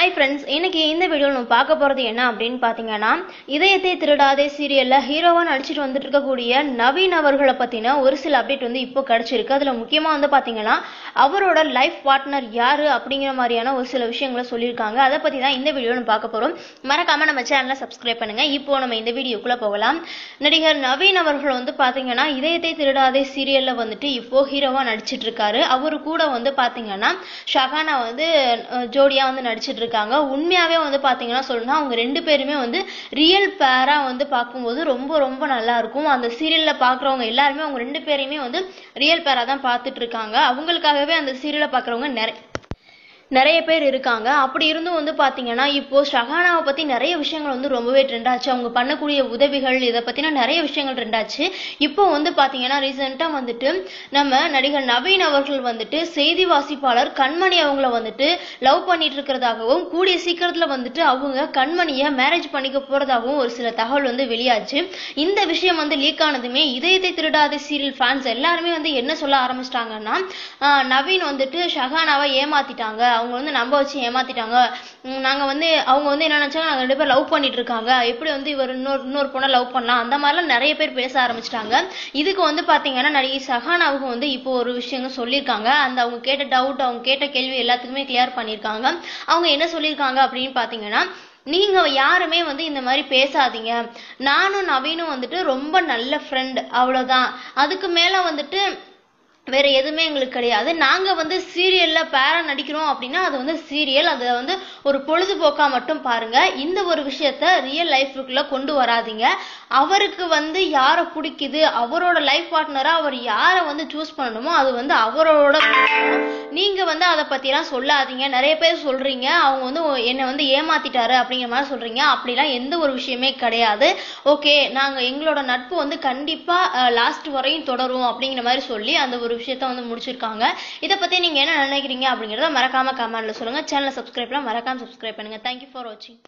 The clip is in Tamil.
ஹாய் ஃப்ரெண்ட்ஸ் இன்னைக்கு இந்த வீடியோவில் நம்ம பார்க்க போகிறது என்ன அப்படின்னு பார்த்தீங்கன்னா இதயத்தை திருடாதே சீரியலில் ஹீரோவாக நடிச்சிட்டு வந்துட்டு இருக்கக்கூடிய நவீன் அவர்களை பற்றின ஒரு சில அப்டேட் வந்து இப்போ கிடச்சிருக்கு அதில் முக்கியமாக வந்து பார்த்தீங்கன்னா அவரோட லைஃப் பார்ட்னர் யார் அப்படிங்கிற மாதிரியான ஒரு சில விஷயங்களை சொல்லியிருக்காங்க அதை பற்றி தான் இந்த வீடியோ நம்ம பார்க்க போகிறோம் மறக்காமல் நம்ம சேனலை சப்ஸ்கிரைப் பண்ணுங்கள் இப்போ நம்ம இந்த வீடியோக்குள்ளே போகலாம் நடிகர் நவீன் அவர்கள் வந்து பார்த்தீங்கன்னா இதயத்தை திருடாதே சீரியலில் வந்துட்டு இப்போ ஹீரோவாக நடிச்சிட்டு இருக்காரு அவரு கூட வந்து பார்த்தீங்கன்னா ஷஹானா வந்து ஜோடியாக வந்து நடிச்சிட்டு இருக்காங்க உண்மையாகவே வந்து பார்த்தீங்கன்னா சொல்லணும்னா அவங்க ரெண்டு பேருமே வந்து ரியல் பேராக வந்து பார்க்கும்போது ரொம்ப ரொம்ப நல்லா இருக்கும் அந்த சீரியலில் பார்க்குறவங்க எல்லாருமே அவங்க ரெண்டு பேரையுமே வந்து ரியல் பேராக தான் பார்த்துட்டு இருக்காங்க அவங்களுக்காகவே அந்த சீரியலை பார்க்குறவங்க நிறைய நிறைய பேர் இருக்காங்க அப்படி இருந்தும் வந்து பார்த்தீங்கன்னா இப்போ ஷஹானாவை பற்றி நிறைய விஷயங்கள் வந்து ரொம்பவே ட்ரெண்ட் ஆச்சு அவங்க பண்ணக்கூடிய உதவிகள் இதை பற்றின நிறைய விஷயங்கள் ட்ரெண்ட் ஆச்சு இப்போ வந்து பார்த்தீங்கன்னா ரீசெண்டாக வந்துட்டு நம்ம நடிகர் நவீன் அவர்கள் வந்துட்டு செய்தி வாசிப்பாளர் கண்மணி அவங்கள வந்துட்டு லவ் பண்ணிட்டு இருக்கிறதாகவும் கூடிய சீக்கிரத்தில் வந்துட்டு அவங்க கண்மணியை மேரேஜ் பண்ணிக்க போகிறதாகவும் ஒரு சில தகவல் வந்து வெளியாச்சு இந்த விஷயம் வந்து லீக் ஆனதுமே இதயத்தை திருடாத சீரியல் ஃபேன்ஸ் எல்லாருமே வந்து என்ன சொல்ல ஆரம்பிச்சிட்டாங்கன்னா நவீன் வந்துட்டு ஷஹானாவை ஏமாத்திட்டாங்க அவங்க வந்து நம்ப வச்சு ஏமாத்திட்டாங்க உம் நாங்க வந்து அவங்க வந்து என்ன நினைச்சாங்க நாங்க ரெண்டு பேரும் லவ் பண்ணிட்டு இருக்காங்க எப்படி வந்து இவர் இன்னொரு இன்னொரு பொண்ணை லவ் பண்ணலாம் அந்த மாதிரிலாம் நிறைய பேர் பேச ஆரம்பிச்சிட்டாங்க இதுக்கு வந்து பாத்தீங்கன்னா நடிகை சஹானாவுக்கு வந்து இப்போ ஒரு விஷயங்கள் சொல்லியிருக்காங்க அந்த அவங்க கேட்ட டவுட் அவங்க கேட்ட கேள்வி எல்லாத்துக்குமே கிளியர் பண்ணியிருக்காங்க அவங்க என்ன சொல்லியிருக்காங்க அப்படின்னு பாத்தீங்கன்னா நீங்க யாருமே வந்து இந்த மாதிரி பேசாதீங்க நானும் நவீனும் வந்துட்டு ரொம்ப நல்ல ஃப்ரெண்ட் அவ்வளவுதான் அதுக்கு மேல வந்துட்டு வேற எதுவுமே எங்களுக்கு கிடையாது நாங்க வந்து சீரியல்ல பேரா நடிக்கிறோம் அப்படின்னா அது வந்து சீரியல் அதை வந்து ஒரு பொழுதுபோக்கா மட்டும் பாருங்க இந்த ஒரு விஷயத்த ரியல் லைஃபுக்குள்ள கொண்டு வராதீங்க அவருக்கு வந்து யாரை பிடிக்குது அவரோட லைஃப் பார்ட்னரா அவர் யாரை வந்து சூஸ் பண்ணணுமோ அது வந்து அவரோட விஷயம். நீங்க வந்து அதை பத்திலாம் சொல்லாதீங்க நிறைய பேர் சொல்றீங்க அவங்க வந்து என்னை வந்து ஏமாத்திட்டாரு அப்படிங்கிற மாதிரி சொல்றீங்க அப்படிலாம் எந்த ஒரு விஷயமே கிடையாது ஓகே நாங்க எங்களோட நட்பு வந்து கண்டிப்பா லாஸ்ட் வரையும் தொடரும் அப்படிங்கிற மாதிரி சொல்லி அந்த ஒரு விஷயத்த வந்து முடிச்சிருக்காங்க இதை பத்தி நீங்க என்ன நினைக்கிறீங்க அப்படிங்கறத மறக்காம கமெண்ட்ல சொல்லுங்க சேனலை சப்ஸ்கிரைப்லாம் மறக்காம சப்ஸ்கிரைப் பண்ணுங்க தேங்க்யூ ஃபார் வாட்சிங்